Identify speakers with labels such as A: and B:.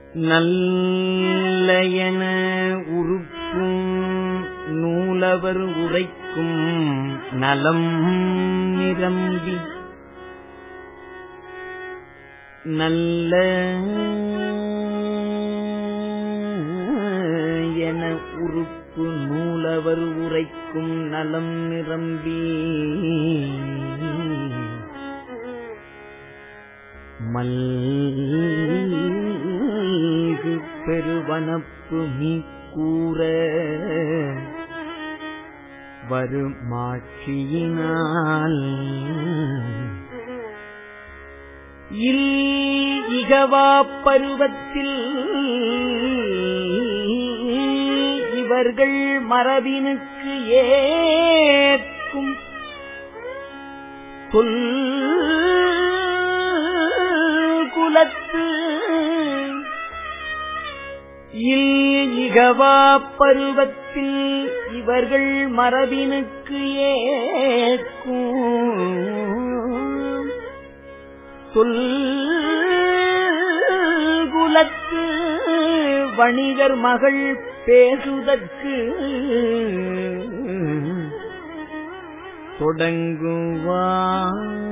A: நல்லயன உறுப்பும் நூலவர் உரைக்கும் நலம் நிரம்பி நல்ல என உறுப்பு நூலவர் உரைக்கும் நலம் நிரம்பி மல்கு பெருவனப்பு நீ கூற வருமாட்சியினால் இல் இகவா பருவத்தில் இவர்கள் மரபினுக்கு ஏற்கும் சொல் குலத்து இல் இகவா பருவத்தில் இவர்கள் மரபினுக்கு ஏற்கும் சொல் குலத்து வணிகர் மகள் பேசுதற்கு தொடங்குவார்